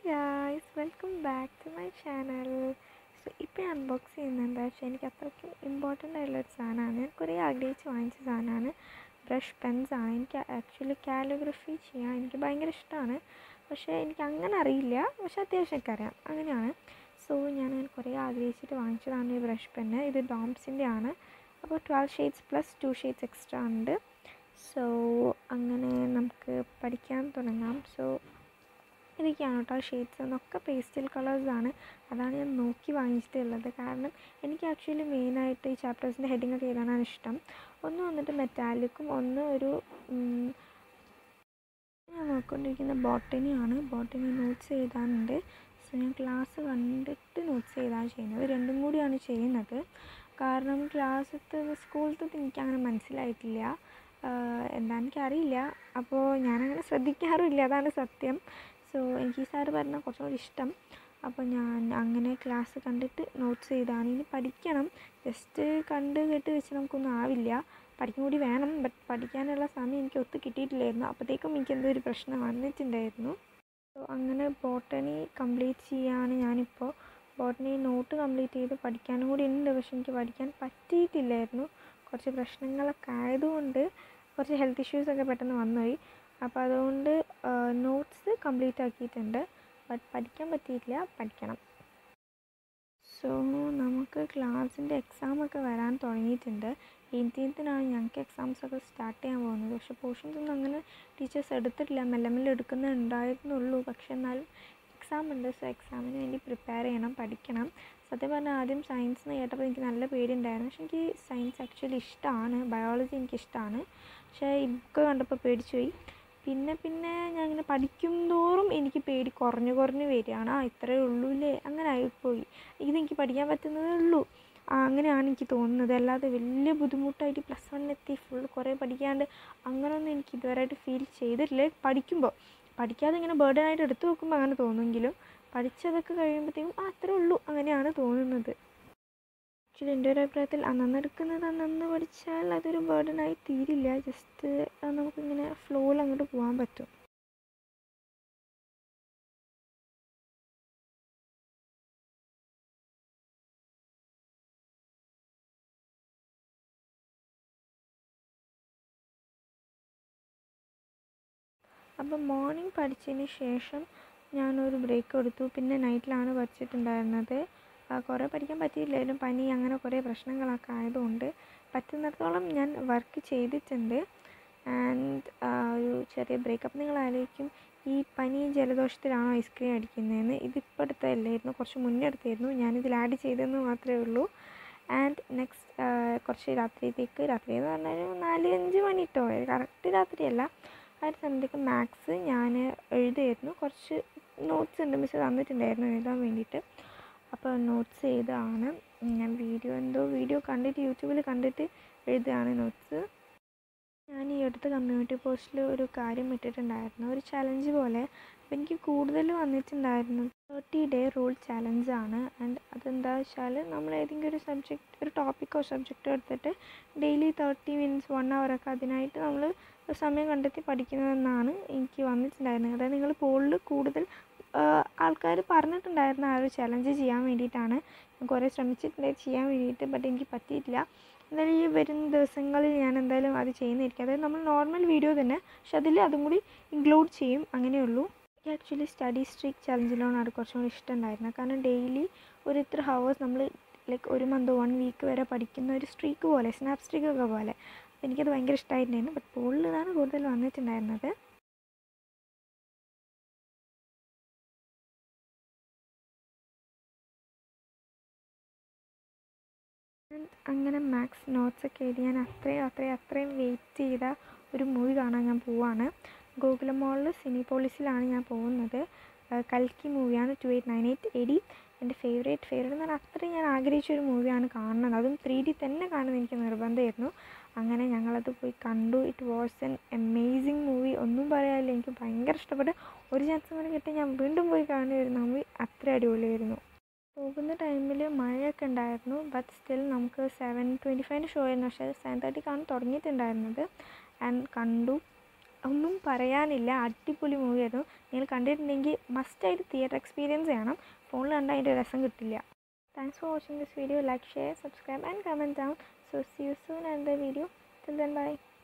guys welcome back to my channel so ഇപ്പോൾ ഞാൻ unbox ചെയ്യുന്നത് എന്താ വെച്ചാൽ എനിക്ക് അത്രയ്ക്കും ഇമ്പോർട്ടൻ്റ് ആയിട്ടുള്ളൊരു സാധനമാണ് ഞാൻ കുറേ ആഗ്രഹിച്ച് വാങ്ങിച്ച സാധനമാണ് ബ്രഷ് പെൻസ് ആണ് എനിക്ക് ആക്ച്വലി കാലിഗ്രഫി ചെയ്യാൻ എനിക്ക് ഭയങ്കര ഇഷ്ടമാണ് പക്ഷേ എനിക്ക് അങ്ങനെ അറിയില്ല പക്ഷേ അത്യാവശ്യം ഒക്കെ അറിയാം അങ്ങനെയാണ് സോ ഞാൻ അങ്ങനെ കുറേ ആഗ്രഹിച്ചിട്ട് വാങ്ങിച്ചതാണ് ഈ ബ്രഷ് പെന്ന് ഇത് ഡോംസിൻ്റെ ആണ് അപ്പോൾ twelve shades plus two shades extra ഉണ്ട് സോ അങ്ങനെ നമുക്ക് പഠിക്കാൻ തുടങ്ങാം സോ ഇതൊക്കെയാണ് കേട്ടോ ഷെയ്ഡ്സ് എന്നൊക്കെ പേസ്റ്റൽ കളേഴ്സാണ് അതാണ് ഞാൻ നോക്കി വാങ്ങിച്ചിട്ടുള്ളത് കാരണം എനിക്ക് ആക്ച്വലി മെയിനായിട്ട് ഈ ചാപ്റ്റേഴ്സിൻ്റെ ഹെഡിങ് ഒക്കെ എഴുതാനാണ് ഇഷ്ടം ഒന്ന് വന്നിട്ട് മെറ്റാലിക്കും ഒന്ന് ഒരു ഉം, ഞാൻ നോക്കിക്കൊണ്ടിരിക്കുന്ന ബോട്ടണിയാണ് ബോട്ടണി നോട്ട്സ് എഴുതാനുണ്ട് സോ ഞാൻ ക്ലാസ് കണ്ടിട്ട് നോട്ട്സ് എഴുതാണ് ചെയ്യുന്നത് രണ്ടും കൂടിയാണ് ചെയ്യുന്നത് കാരണം ക്ലാസ്സിലത്തെ സ്കൂളിലത്തെ എനിക്ക് അങ്ങനെ മനസ്സിലായിട്ടില്ല ആഹ് എന്താ എനിക്കറിയില്ല അപ്പോൾ ഞാനങ്ങനെ ശ്രദ്ധിക്കാറുമില്ല അതാണ് സത്യം സോ എനിക്ക് ഈ സാറ് പറഞ്ഞാൽ കുറച്ചും കൂടി ഇഷ്ടം അപ്പോൾ ഞാൻ അങ്ങനെ ക്ലാസ് കണ്ടിട്ട് നോട്ട്സ് ചെയ്താണ് ഇനി പഠിക്കണം ജസ്റ്റ് കണ്ട് കേട്ട് വെച്ച് നമുക്കൊന്നും ആവില്ല പഠിക്കും കൂടി വേണം ബട്ട് പഠിക്കാനുള്ള സമയം എനിക്ക് ഒത്തു കിട്ടിയിട്ടില്ലായിരുന്നു അപ്പോഴത്തേക്കും എനിക്ക് എന്തോ ഒരു പ്രശ്നം വന്നിട്ടുണ്ടായിരുന്നു സോ അങ്ങനെ ബോട്ടണി കംപ്ലീറ്റ് ചെയ്യാണ് ഞാനിപ്പോൾ ബോട്ടണി നോട്ട് കംപ്ലീറ്റ് ചെയ്ത് പഠിക്കാനും കൂടി ഉണ്ട് പക്ഷെ എനിക്ക് പഠിക്കാൻ പറ്റിയിട്ടില്ലായിരുന്നു കുറച്ച് പ്രശ്നങ്ങളൊക്കെ ആയതുകൊണ്ട് കുറച്ച് ഹെൽത്ത് ഇഷ്യൂസൊക്കെ പെട്ടെന്ന് വന്നുപോയി അപ്പോൾ അതുകൊണ്ട് നോട്ട്സ് കംപ്ലീറ്റ് ആക്കിയിട്ടുണ്ട് ബട്ട് പഠിക്കാൻ പറ്റിയിട്ടില്ല പഠിക്കണം സോ നമുക്ക് ക്ലാസ്സിൻ്റെ എക്സാമൊക്കെ വരാൻ തുടങ്ങിയിട്ടുണ്ട് എയ്റ്റീൻത്തിനാണ് ഞങ്ങൾക്ക് എക്സാംസ് ഒക്കെ സ്റ്റാർട്ട് ചെയ്യാൻ പോകുന്നത് പക്ഷേ പോർഷൻസ് ഒന്നും അങ്ങനെ ടീച്ചേഴ്സ് എടുത്തിട്ടില്ല മെല്ലെ മെല്ലെ എടുക്കുന്നേ ഉണ്ടായിരുന്നുള്ളൂ പക്ഷേ എന്നാലും എക്സാം ഉണ്ട് സോ എക്സാമിന് വേണ്ടി പ്രിപ്പയർ ചെയ്യണം പഠിക്കണം സത്യം പറഞ്ഞാൽ ആദ്യം സയൻസ് എന്ന് കേട്ടപ്പോൾ എനിക്ക് നല്ല പേടിയുണ്ടായിരുന്നു പക്ഷേ എനിക്ക് സയൻസ് ആക്ച്വലി ഇഷ്ടമാണ് ബയോളജി എനിക്ക് ഇഷ്ടമാണ് പക്ഷേ ഈ ബുക്ക് കണ്ടപ്പോൾ പേടിച്ചു പോയി പിന്നെ പിന്നെ ഞാൻ ഇങ്ങനെ പഠിക്കും തോറും എനിക്ക് പേടി കുറഞ്ഞു കുറഞ്ഞു വരികയാണ് ആ ഇത്രയേ ഉള്ളൂ അല്ലേ അങ്ങനെ ആയിപ്പോയി ഇതെനിക്ക് പഠിക്കാൻ പറ്റുന്നതേ ഉള്ളൂ ആ അങ്ങനെയാണ് എനിക്ക് തോന്നുന്നത് അല്ലാതെ വലിയ ബുദ്ധിമുട്ടായിട്ട് പ്ലസ് വണ്ണിലെത്തി ഫുൾ കുറേ പഠിക്കാണ്ട് അങ്ങനെയൊന്നും എനിക്ക് ഇതുവരെയായിട്ട് ഫീൽ ചെയ്തിട്ടില്ല പഠിക്കുമ്പോൾ പഠിക്കാതെ ഇങ്ങനെ ബേർഡൻ ആയിട്ട് എടുത്തു നോക്കുമ്പോൾ അങ്ങനെ തോന്നുമെങ്കിലും പഠിച്ചതൊക്കെ കഴിയുമ്പോഴത്തേക്കും ആ അത്രേ ഉള്ളൂ അങ്ങനെയാണ് തോന്നുന്നത് ആക്ച്വലി എൻ്റെ ഒരു അഭിപ്രായത്തിൽ അന്നന്ന് എടുക്കുന്നത് അന്നന്ന് പഠിച്ചാൽ അതൊരു ബേർഡനായി തീരില്ല ജസ്റ്റ് നമുക്കിങ്ങനെ ഫ്ലോയിൽ അങ്ങോട്ട് പോകാൻ പറ്റും അപ്പം മോർണിംഗ് പഠിച്ചതിന് ശേഷം ഞാനൊരു ബ്രേക്ക് എടുത്തു പിന്നെ നൈറ്റിലാണ് പഠിച്ചിട്ടുണ്ടായിരുന്നത് ആ, കുറേ പഠിക്കാൻ പറ്റിയില്ലായിരുന്നു പനി അങ്ങനെ കുറേ പ്രശ്നങ്ങളൊക്കെ ആയതുകൊണ്ട് പറ്റുന്നിടത്തോളം ഞാൻ വർക്ക് ചെയ്തിട്ടുണ്ട് ആൻഡ് ഒരു ചെറിയ ബ്രേക്ക് അപ്പം നിങ്ങൾ ആലോചിക്കും ഈ പനി ജലദോഷത്തിലാണോ ഐസ്ക്രീം അടിക്കുന്നതെന്ന് ഇതിപ്പോൾ എടുത്തതല്ലായിരുന്നു കുറച്ച് മുന്നേ എടുത്തായിരുന്നു ഞാനിതിൽ ആഡ് ചെയ്തെന്ന് മാത്രമേ ഉള്ളൂ ആൻഡ് നെക്സ്റ്റ് കുറച്ച് രാത്രിയിലേക്ക് രാത്രി എന്ന് പറഞ്ഞാൽ ഒരു നാല് അഞ്ച് മണി കേട്ടോ കറക്റ്റ് രാത്രിയല്ല ആ ഒരു സമയത്തേക്ക് മാത്സ് ഞാൻ എഴുതുമായിരുന്നു കുറച്ച് നോട്ട്സ് ഉണ്ട് മിസ് തന്നിട്ടുണ്ടായിരുന്നു എഴുതാൻ വേണ്ടിയിട്ട് അപ്പോൾ നോട്ട്സ് എഴുതാണ് ഞാൻ വീഡിയോ എന്തോ വീഡിയോ കണ്ടിട്ട് യൂട്യൂബിൽ കണ്ടിട്ട് എഴുതുകയാണ് നോട്ട്സ് ഞാൻ ഈ അടുത്ത കമ്മ്യൂണിറ്റി പോസ്റ്റിൽ ഒരു കാര്യം ഇട്ടിട്ടുണ്ടായിരുന്നു ഒരു ചലഞ്ച് പോലെ അപ്പോൾ എനിക്ക് കൂടുതൽ വന്നിട്ടുണ്ടായിരുന്നു തേർട്ടി ഡേ റൂൾ ചലഞ്ചാണ് ആൻഡ് അതെന്താ വെച്ചാൽ നമ്മൾ ഏതെങ്കിലും ഒരു സബ്ജക്റ്റ് ഒരു ടോപ്പിക്കോ സബ്ജക്റ്റോ എടുത്തിട്ട് ഡെയിലി തേർട്ടി മിനിറ്റ്സ് വൺ അവറൊക്കെ അതിനായിട്ട് നമ്മൾ സമയം കണ്ടെത്തി പഠിക്കുന്നതെന്നാണ് എനിക്ക് വന്നിട്ടുണ്ടായിരുന്നത് അതായത് നിങ്ങൾ പോളിൽ കൂടുതൽ ആൾക്കാർ പറഞ്ഞിട്ടുണ്ടായിരുന്നു ആ ഒരു ചലഞ്ച് ചെയ്യാൻ വേണ്ടിയിട്ടാണ് ഞാൻ കുറേ ശ്രമിച്ചിട്ടുണ്ട് ചെയ്യാൻ വേണ്ടിയിട്ട് ബട്ട് എനിക്ക് പറ്റിയിട്ടില്ല എന്തായാലും ഈ വരുന്ന ദിവസങ്ങളിൽ ഞാൻ എന്തായാലും അത് ചെയ്യുന്നതായിരിക്കും അതായത് നമ്മൾ നോർമൽ വീഡിയോ തന്നെ പക്ഷെ അതിൽ അതും കൂടി ഇൻക്ലൂഡ് ചെയ്യും അങ്ങനെയുള്ളൂ എനിക്ക് ആക്ച്വലി സ്റ്റഡി സ്ട്രീക്ക് ചലഞ്ചിലോണാണ് കുറച്ചും കൂടി ഇഷ്ടമുണ്ടായിരുന്നത് കാരണം ഡെയിലി ഒരു ഇത്ര ഹവേഴ്സ് നമ്മൾ ലൈക്ക് ഒരു മന്ത് വൺ വീക്ക് വരെ പഠിക്കുന്ന ഒരു സ്ട്രീക്ക് പോലെ സ്നാപ്പ് സ്ട്രീക്ക് ഒക്കെ പോലെ അപ്പോൾ എനിക്കത് ഭയങ്കര ഇഷ്ടമായിട്ടുണ്ടായിരുന്നു ബട്ട് പോളിലാണ് കൂടുതൽ വന്നിട്ടുണ്ടായിരുന്നത് And അങ്ങനെ മാത്സ് നോട്ട്സ് ഒക്കെ എഴുതി ഞാൻ അത്രയും അത്രയും അത്രയും വെയിറ്റ് ചെയ്ത ഒരു മൂവി കാണാൻ ഞാൻ പോവാണ് ഗോകുലം മോളിൽ സിനിപോളിസിലാണ് ഞാൻ പോകുന്നത് ആ, കൽക്കി മൂവിയാണ് two eight nine eight AD എൻ്റെ ഫേവറേറ്റ് ഫേവറേറ്റ് എന്ന് പറഞ്ഞാൽ അത്രയും ഞാൻ ആഗ്രഹിച്ച ഒരു മൂവിയാണ് കാണുന്നത് അതും ത്രീ ഡി തന്നെ കാണുന്നത് എനിക്ക് നിർബന്ധമായിരുന്നു അങ്ങനെ ഞങ്ങളത് പോയി കണ്ടു it was an amazing movie ഒന്നും പറയാനില്ല എനിക്ക് ഭയങ്കര ഇഷ്ടപ്പെട്ടു ഒരു ചാൻസ് കൂടെ കിട്ടി ഞാൻ വീണ്ടും പോയി കാണുമായിരുന്നു മൂവി അത്ര അടിപൊളിയായിരുന്നു പോകുന്ന ടൈമിൽ മഴയൊക്കെ ഉണ്ടായിരുന്നു ബട്ട് സ്റ്റിൽ നമുക്ക് സെവൻ ട്വൻറ്റി ഫൈവിന് ഷോ ആയിരുന്നു പക്ഷേ സെവൻ തേർട്ടിക്കാണ് തുടങ്ങിയിട്ടുണ്ടായിരുന്നത് ആൻഡ് കണ്ടു ഒന്നും പറയാനില്ല അടിപൊളി മൂവിയായിരുന്നു നിങ്ങൾ കണ്ടിട്ടുണ്ടെങ്കിൽ മസ്റ്റായിട്ട് തിയേറ്റർ എക്സ്പീരിയൻസ് ചെയ്യണം ഫോണിൽ കണ്ടാൽ അതിൻ്റെ രസം കിട്ടില്ല thanks for watching this video like share subscribe and comment down so see you soon and the video till then by